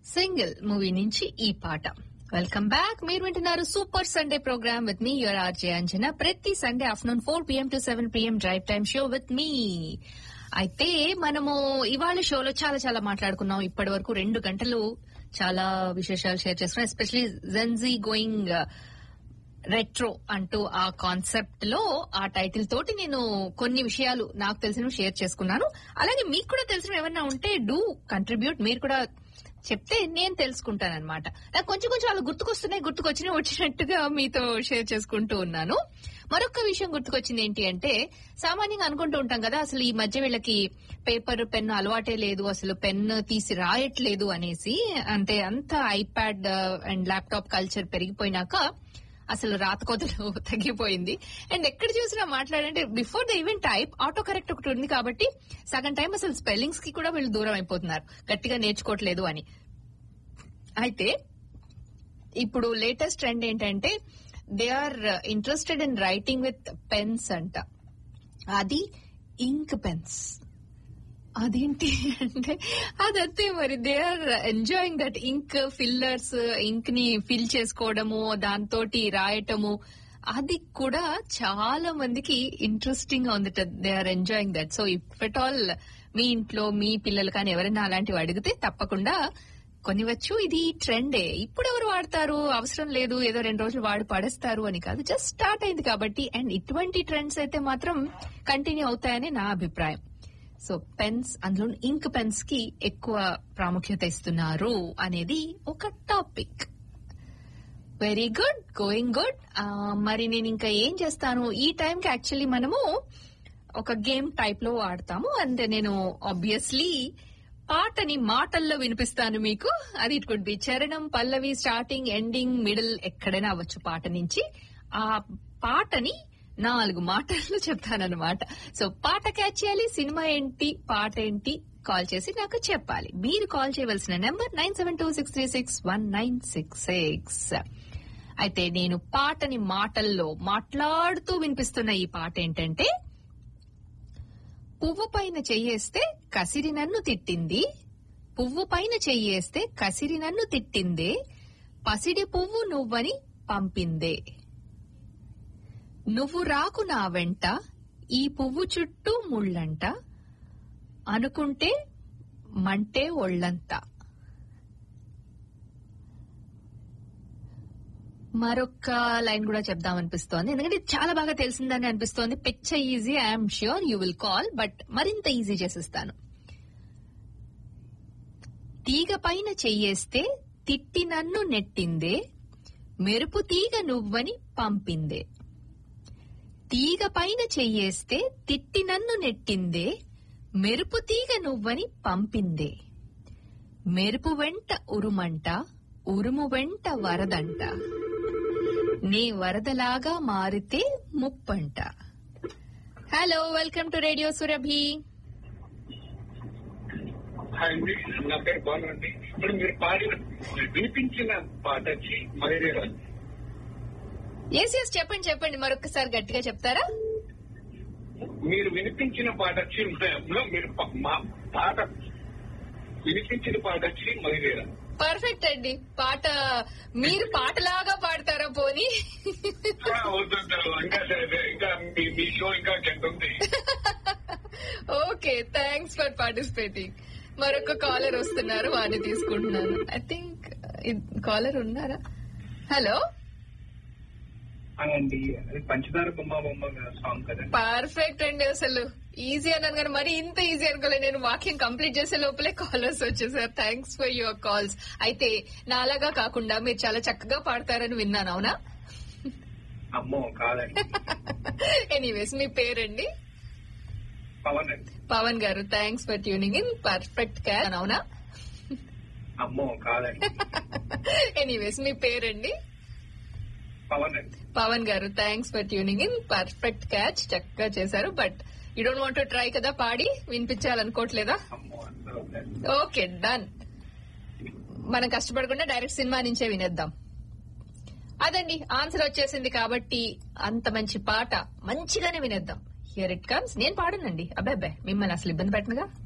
single movie నుంచి ఈ పాట వెల్కమ్ బ్యాక్ మీరు వింటున్నారు super Sunday program with me your RJ Anjana ప్రతి Sunday afternoon four PM to seven PM drive time show with me అయితే మనము ఇవాళ షోలో చాలా చాలా మాట్లాడుకున్నాం ఇప్పటి వరకు రెండు గంటలు చాలా విశేషాలు షేర్ చేసుకున్నాం ఎస్పెషలీ జెన్జీ గోయింగ్ రెట్రో అంటూ ఆ కాన్సెప్ట్ లో ఆ టైటిల్ తోటి నేను కొన్ని విషయాలు నాకు తెలిసినవి షేర్ చేసుకున్నాను అలాగే మీకు కూడా తెలిసిన ఏమన్నా ఉంటే డూ కంట్రిబ్యూట్ మీరు కూడా చెప్తే నేను తెలుసుకుంటానన్నమాట నాకు కొంచెం కొంచెం అలా గుర్తుకొస్తున్నాయి గుర్తుకొచ్చినాయి వచ్చినట్టుగా మీతో షేర్ చేసుకుంటూ ఉన్నాను మరొక విషయం గుర్తుకొచ్చింది ఏంటి అంటే సామాన్యంగా అనుకుంటూ ఉంటాం కదా అసలు ఈ మధ్య వీళ్ళకి పేపర్ పెన్ అలవాటే లేదు అసలు పెన్ తీసి రాయట్లేదు అనేసి అంటే అంత ఐప్యాడ్ అండ్ ల్యాప్టాప్ కల్చర్ పెరిగిపోయినాక అసలు రాతకోతలు తగ్గిపోయింది అండ్ ఎక్కడ చూసినా మాట్లాడంటే before the event type auto correct ఒకటి ఉంది కాబట్టి సగం టైం అసలు స్పెల్లింగ్స్ కి కూడా వీళ్ళు దూరం అయిపోతున్నారు గట్టిగా నేర్చుకోవట్లేదు అని అయితే ఇప్పుడు లేటెస్ట్ ట్రెండ్ ఏంటంటే they are interested in writing with pens అంట అది ఇంక్ పెన్స్ అదేంటి అంటే అదంతే మరి they are enjoying that ink fillers ink ని ఫిల్ చేసుకోవడము దాంతో రాయటము అది కూడా చాలా మందికి ఇంట్రెస్టింగ్ గా ఉంది they are enjoying that so if at all మీ ఇంట్లో మీ పిల్లలు కానీ ఎవరైనా అలాంటివి అడిగితే తప్పకుండా కొనివచ్చు ఇది ట్రెండే ఇప్పుడు ఎవరు వాడతారు అవసరం లేదు ఏదో రెండు రోజులు వాడి పడేస్తారు అని కాదు జస్ట్ స్టార్ట్ అయింది కాబట్టి అండ్ ఇటువంటి ట్రెండ్స్ అయితే మాత్రం కంటిన్యూ అవుతాయని నా అభిప్రాయం సో పెన్స్ అందులో ఇంక్ పెన్స్ కి ఎక్కువ ప్రాముఖ్యత ఇస్తున్నారు అనేది ఒక topic very good going good మరి నేను ఇంకా ఏం చేస్తాను ఈ టైంకి యాక్చువల్లీ మనము ఒక గేమ్ టైప్ లో ఆడతాము అంటే నేను ఆబ్వియస్లీ పాటని మాటల్లో వినిపిస్తాను మీకు అది ఇట్ కుడ్ బి చరణం పల్లవి స్టార్టింగ్ ఎండింగ్ మిడిల్ ఎక్కడైనా అవ్వచ్చు పాట నుంచి ఆ పాటని నాలుగు మాటలు చెప్తానన్నమాట సో పాట క్యాచ్ చేయాలి సినిమా ఏంటి పాట ఏంటి కాల్ చేసి నాకు చెప్పాలి మీరు కాల్ చేయవలసిన number nine seven two six three six one nine six six అయితే నేను పాటని మాటల్లో మాట్లాడుతూ వినిపిస్తున్న ఈ పాట ఏంటంటే పువ్వు పైన చెయ్యేస్తే కసిరి నన్ను తిట్టింది పువ్వు పైన చెయ్యేస్తే కసిరి నన్ను తిట్టిందే పసిడి పువ్వు నువ్వని పంపిందే నువ్వు రాకు నా వెంట ఈ పువ్వు చుట్టూ ముళ్ళంట అనుకుంటే మంటే ఒళ్ళంతా మరొక లైన్ కూడా చెప్దాం అనిపిస్తోంది ఎందుకంటే చాలా బాగా తెలిసిందని అనిపిస్తోంది పిచ్చ easy I'm sure you will call but మరింత ఈజీ చేసిస్తాను తీగ పైన చెయ్యేస్తే తిట్టి నన్ను నెట్టిందే మెరుపు తీగ నువ్వని పంపిందే తీగ పైన చెయ్యేస్తే తిట్టి నన్ను నెట్టిందే మెరుపు తీగ నువ్వని పంపిందే మెరుపు వెంట ఉరుమంట ఉరుము వెంట వరదంట నీ వరదలాగా మారితే ముప్పంట hello welcome to radio Surabhi hi అండి నా పేరు బాలు అండి ఇప్పుడు మీరు పాడిన వినిపించిన పాట వచ్చి మైరేరా ఎస్ ఎస్ చెప్పండి చెప్పండి మరొకసారి గట్టిగా చెప్తారా మీరు వినిపించిన పాట వచ్చి మ- మీరు ప- మా పాట వినిపించిన పాట వచ్చి మైరేరా పర్ఫెక్ట్ అండి పాట మీరు పాటలాగా పాడతారా పోనీ వద్దు ఇంకా సరే, ఇంకా మీ- మీ షో ఇంకా గంట ఉంది ఓకే థ్యాంక్స్ ఫర్ పార్టిసిపేటింగ్ మరొక కాలర్ వస్తున్నారు వారిని తీసుకుంటున్నాను ఐ థింక్ కాలర్ ఉన్నారా హలో అండి అది పంచదార బొమ్మ బొమ్మ సాంగ్ కదండి పర్ఫెక్ట్ అండి అసలు ఈజీ అన్నాను కానీ మరి ఇంత ఈజీ అనుకోలేదు నేను వాక్యం కంప్లీట్ చేసే లోపలే కాలర్స్ వచ్చేసారు థ్యాంక్స్ ఫర్ యువర్ కాల్స్ అయితే నాలాగా కాకుండా మీరు చాలా చక్కగా పాడతారని విన్నాను అవునా అమ్మో కాదండి ఎనీవేస్ మీ పేరండి పవన్ అండి Pavan garu thanks for tuning in perfect catch అవునా అమ్మో కాదండి ఎనీవేస్ మీ పేరండి పవన్ అండి Pavan garu thanks for tuning in perfect catch చక్కగా చేశారు but you don't want try కదా పాడి వినిపించాలనుకోవట్లేదా అమ్మో అసలు ఓకే డన్ మనం కష్టపడకుండా డైరెక్ట్ సినిమా నుంచే వినేద్దాం అదండి ఆన్సర్ వచ్చేసింది కాబట్టి అంత మంచి పాట మంచిగానే వినేద్దాం హియర్ ఇట్ కమ్స్ నేను పాడనండి అబ్బాయి మిమ్మల్ని అసలు ఇబ్బంది పెట్టనుగా